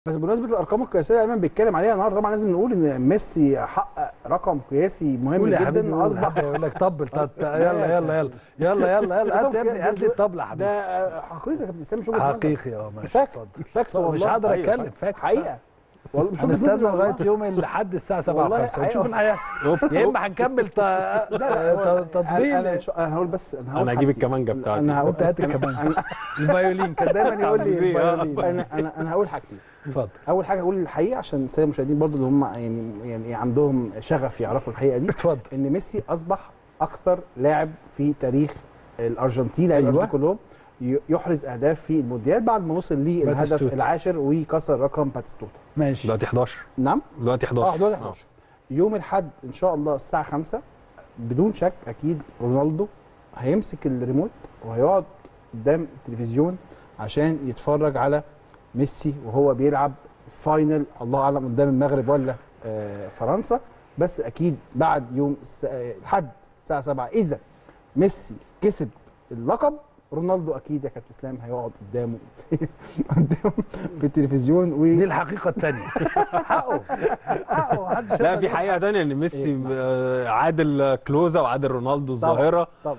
بس بمناسبه الارقام القياسيه اللي ايمن بيتكلم عليها النهارده طبعا لازم نقول ان ميسي حقق رقم قياسي مهم قول يا حبيبي جدا قول. اصبح حد يقول لك طبل طب لا، يلا يلا يلا يلا يلا يلا هات يا ابني هات لي الطبل يا حبيبي ده حقيقه يا كابتن اسلام مش وجهة نظر. حقيقي اه ماشي فاكت اتفضل. فاكت طب مش والله هقدر أيوة، اتكلم فاكت حقيقه والله مش وجهة هنستنى نظر لغايه والله. يوم الاحد الساعه 7 والله 5 نشوف أيوة. اللي هيحصل يا اما هنكمل ت- لا لا هو- ت- انا انا تطبيل إن شاء- انا هقول بس انا هقول أنا هجيب حاجتين. الكمانجة بتاعتي. انا هقول وأنت هات أنا- الكمانجة. أنا- الفيولين كان دايما يقول لي تعويذية. الفيولين انا انا انا هقول حاجتين اتفضل اول حاجه اقول الحقيقه عشان الساده المشاهدين برضو اللي هم يعني يعني عندهم شغف يعرفوا الحقيقه دي اتفضل ان ميسي اصبح اكثر لاعب في تاريخ الارجنتين لاعب أيوة. الارجنتين كلهم ي- يحرز اهداف في المونديال بعد ما وصل للهدف باتيستوتا. العاشر وكسر رقم باتستوتا ماشي دلوقتي 11 نعم دلوقتي 11 اه دول 11 يوم الاحد ان شاء الله الساعه 5 بدون شك اكيد رونالدو هيمسك الريموت وهيقعد قدام التلفزيون عشان يتفرج على ميسي وهو بيلعب فاينل الله اعلم قدام المغرب ولا آه فرنسا بس اكيد بعد يوم الس- آه، الحد الساعه 7 اذا ميسي كسب اللقب رونالدو اكيد يا كابتن اسلام هيقعد قدامه قدامه في التلفزيون دي و الحقيقه الثانيه حقه حقه محدش لا يقدر في يقول حقيقه ثانيه ان ميسي إيه، نعم. آه، عادل كلوزا وعادل رونالدو طبعاً. الظاهره طبعا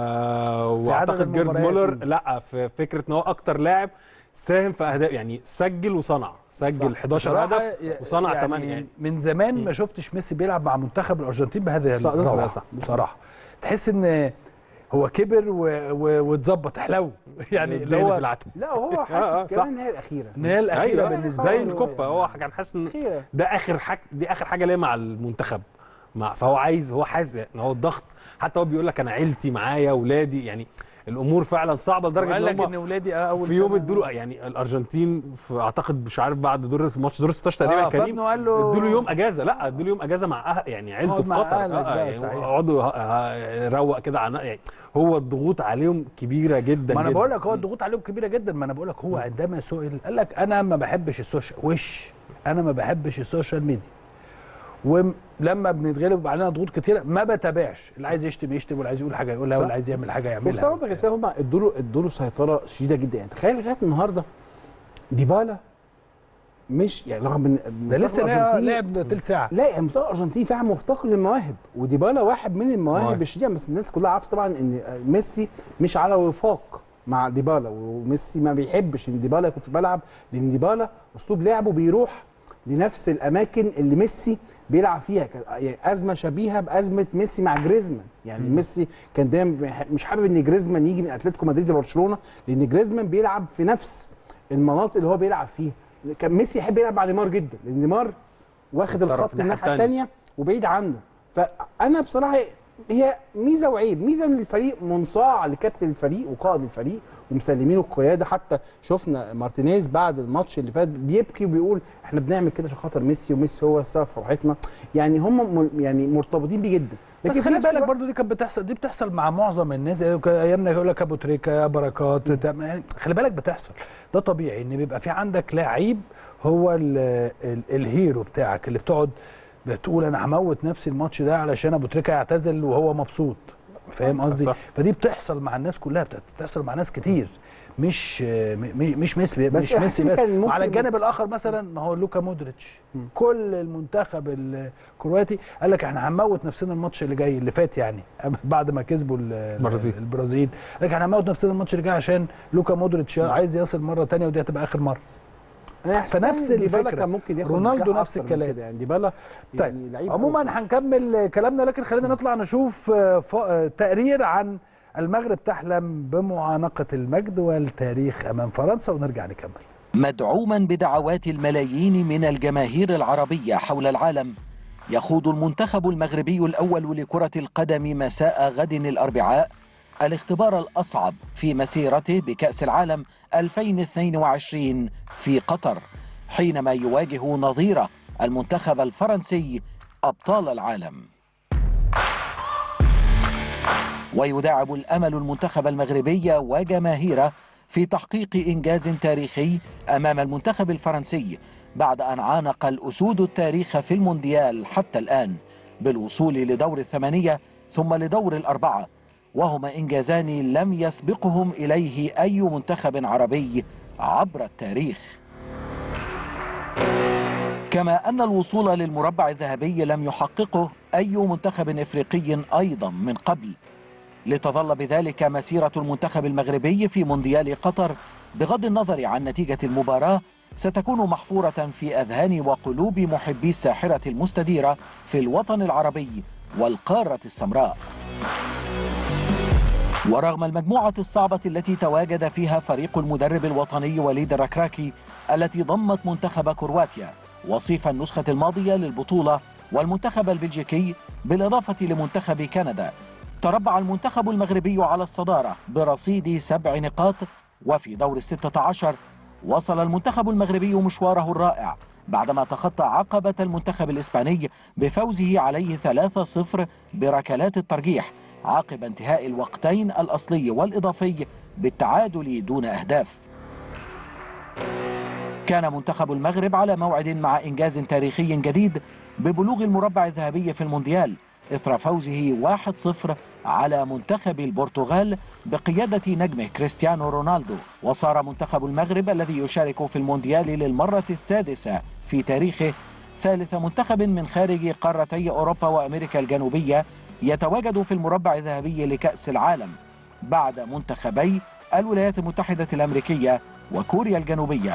آه في عدد واعتقد جيرد المباريات مولر دي. لا في فكره ان هو اكتر لاعب ساهم في اهداف يعني سجل وصنع سجل صح. 11 بصراحة هدف وصنع 8 يعني من زمان ما شفتش ميسي بيلعب مع منتخب الارجنتين بهذا صح، ده صح، الروعة صح، ده صح. بصراحه تحس ان هو كبر و- و- واتظبط حلو يعني اللي الدهن في هو العتم لا وهو آه، حاسس صح. كمان ان هي الاخيره ان هي الاخيره أيوة، بالنسبه زي له الكوبا هو كان حاسس ان الاخيره ده اخر حاجه دي اخر حاجه ليا مع المنتخب مع فهو عايز هو حاسس ان هو الضغط حتى هو بيقول لك انا عيلتي معايا اولادي يعني الامور فعلا صعبه لدرجه قال ان لك ان هم اولادي اول في يوم سنة- ادوا له يعني الارجنتين في اعتقد مش عارف بعد دور ماتش دور 16 تقريبا آه، كريم فابنه قال له- ادوا له يوم اجازه لا ادوا له يوم اجازه مع أه يعني عيلته اقعد في مع قطر أهلك آه، بقى، يعني صحيح. اقعدوا ه- ه- روق كده عن يعني هو الضغوط عليهم كبيره جدا ما انا جداً. بقول لك هو الضغوط عليهم كبيره جدا ما انا بقول لك هو عندما سئل قال لك انا ما بحبش السوشيال وش انا ما بحبش السوشيال ميديا ولما بنتغلب بيبقى علينا ضغوط كتيره ما بتابعش اللي عايز يشتم يشتم واللي عايز يقول حاجه يقولها صح. واللي عايز يعمل حاجه بس يعملها برضه كابتن هم ادوا له ادوا له سيطره شديده جدا يعني تخيل لغايه النهارده ديبالا مش يعني رغم ان ده لسه منتخب لعب الأرجنتين- لعب تلت ساعه لا يعني المنتخب الارجنتيني فعلا مفتقر للمواهب وديبالا واحد من المواهب مواهب. الشديده بس الناس كلها عارفه طبعا ان ميسي مش على وفاق مع ديبالا وميسي ما بيحبش ان ديبالا يكون في الملعب لان ديبالا اسلوب لعبه بيروح لنفس الاماكن اللي ميسي بيلعب فيها كان- يعني ازمه شبيهه بازمه ميسي مع جريزمان يعني مم. ميسي كان دايما بيح- مش حابب ان جريزمان يجي من اتلتيكو مدريد لبرشلونه لان جريزمان بيلعب في نفس المناطق اللي هو بيلعب فيها كان ميسي يحب يلعب مع نيمار جدا لان نيمار واخد الطرف الخط الناحية الناحيه التانية. الثانيه وبعيد عنه فانا بصراحه هي ميزه وعيب ميزه ان الفريق منصاع لكابتن الفريق وقائد الفريق ومسلمينه القياده حتى شفنا مارتينيز بعد الماتش اللي فات بيبكي وبيقول احنا بنعمل كده عشان خاطر ميسي وميسي هو السبب في فرحتنا يعني هم م- يعني مرتبطين بيه جدا بس في خلي نفس بالك الوقت- برضو دي كانت بتحصل دي بتحصل مع معظم الناس يعني كان ايامنا يقول لك ابو تريكه يا بركات بتاع- يعني خلي بالك بتحصل ده طبيعي ان بيبقى في عندك لعيب هو ال ال الهيرو بتاعك اللي بتقعد بتقول انا هموت نفسي الماتش ده علشان ابو تريكه يعتزل وهو مبسوط فاهم قصدي صح. فدي بتحصل مع الناس كلها بت- بتحصل مع ناس كتير مش م- م- مش ميسي بس مش ميسي إحساسي بس كان ممكن- وعلى الجانب الاخر مثلا ما هو لوكا مودريتش كل المنتخب الكرواتي قال لك احنا هنموت نفسنا الماتش اللي جاي اللي فات يعني بعد ما كسبوا ال- البرازيل. البرازيل قال لك احنا هنموت نفسنا الماتش اللي جاي عشان لوكا مودريتش عايز يصل مره تانية ودي هتبقى اخر مره انا إحساسي فنفس إن ديبالا الفكرة. كان ممكن ياخد رونالدو مساحة نفس أكتر من الكلام. كده يعني ديبالا طيب يعني لعيب عموما هنكمل كلامنا لكن خلينا نطلع نشوف آه، ف- آه، تقرير عن المغرب تحلم بمعانقه المجد والتاريخ امام فرنسا ونرجع نكمل مدعوما بدعوات الملايين من الجماهير العربية حول العالم يخوض المنتخب المغربي الأول لكرة القدم مساء غد الأربعاء الاختبار الأصعب في مسيرته بكأس العالم 2022 في قطر حينما يواجه نظيره المنتخب الفرنسي أبطال العالم ويداعب الأمل المنتخب المغربي وجماهيره في تحقيق إنجاز تاريخي أمام المنتخب الفرنسي بعد أن عانق الأسود التاريخ في المونديال حتى الآن بالوصول لدور الثمانية ثم لدور الأربعة وهما إنجازان لم يسبقهم إليه أي منتخب عربي عبر التاريخ كما أن الوصول للمربع الذهبي لم يحققه أي منتخب إفريقي أيضا من قبل لتظل بذلك مسيرة المنتخب المغربي في مونديال قطر بغض النظر عن نتيجة المباراة ستكون محفورة في أذهان وقلوب محبي الساحرة المستديرة في الوطن العربي والقارة السمراء ورغم المجموعة الصعبة التي تواجد فيها فريق المدرب الوطني وليد الركراكي التي ضمت منتخب كرواتيا وصيف النسخة الماضية للبطولة والمنتخب البلجيكي بالإضافة لمنتخب كندا تربع المنتخب المغربي على الصدارة برصيد سبع نقاط وفي دور الستة عشر وصل المنتخب المغربي مشواره الرائع بعدما تخطى عقبة المنتخب الإسباني بفوزه عليه 3-0 بركلات الترجيح عقب انتهاء الوقتين الأصلي والإضافي بالتعادل دون أهداف كان منتخب المغرب على موعد مع إنجاز تاريخي جديد ببلوغ المربع الذهبي في المونديال إثر فوزه 1-0 على منتخب البرتغال بقيادة نجمه كريستيانو رونالدو وصار منتخب المغرب الذي يشارك في المونديال للمرة السادسة في تاريخه ثالث منتخب من خارج قارتي أوروبا وأمريكا الجنوبية يتواجد في المربع الذهبي لكأس العالم بعد منتخبي الولايات المتحدة الأمريكية وكوريا الجنوبية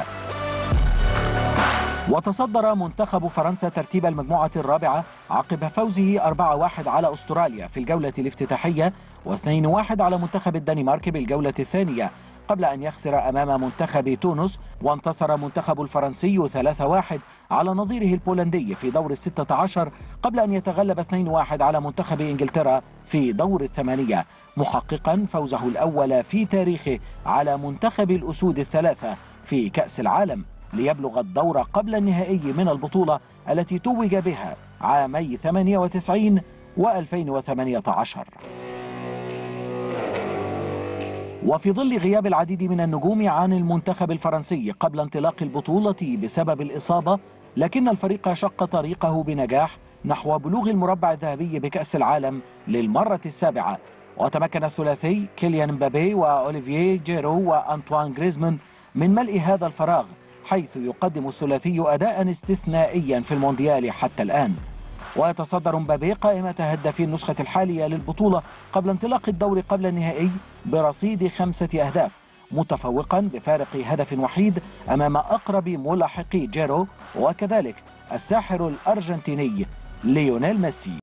وتصدر منتخب فرنسا ترتيب المجموعة الرابعة عقب فوزه 4-1 على أستراليا في الجولة الافتتاحية و2-1 على منتخب الدنمارك بالجولة الثانية قبل أن يخسر أمام منتخب تونس وانتصر منتخب الفرنسي 3-1 على نظيره البولندي في دور الستة عشر قبل أن يتغلب 2-1 على منتخب إنجلترا في دور الثمانية محققا فوزه الأول في تاريخه على منتخب الأسود الثلاثة في كأس العالم ليبلغ الدور قبل النهائي من البطولة التي توج بها عامي 98 و2018 وفي ظل غياب العديد من النجوم عن المنتخب الفرنسي قبل انطلاق البطولة بسبب الإصابة لكن الفريق شق طريقه بنجاح نحو بلوغ المربع الذهبي بكأس العالم للمرة السابعة وتمكن الثلاثي كيليان مبابي وأوليفييه جيرو وأنطوان غريزمان من ملء هذا الفراغ حيث يقدم الثلاثي أداء استثنائيا في المونديال حتى الآن ويتصدر مبابي قائمة هدافي النسخة الحالية للبطولة قبل انطلاق الدور قبل النهائي برصيد خمسة أهداف متفوقا بفارق هدف وحيد أمام أقرب ملاحقي جيرو وكذلك الساحر الأرجنتيني ليونيل ميسي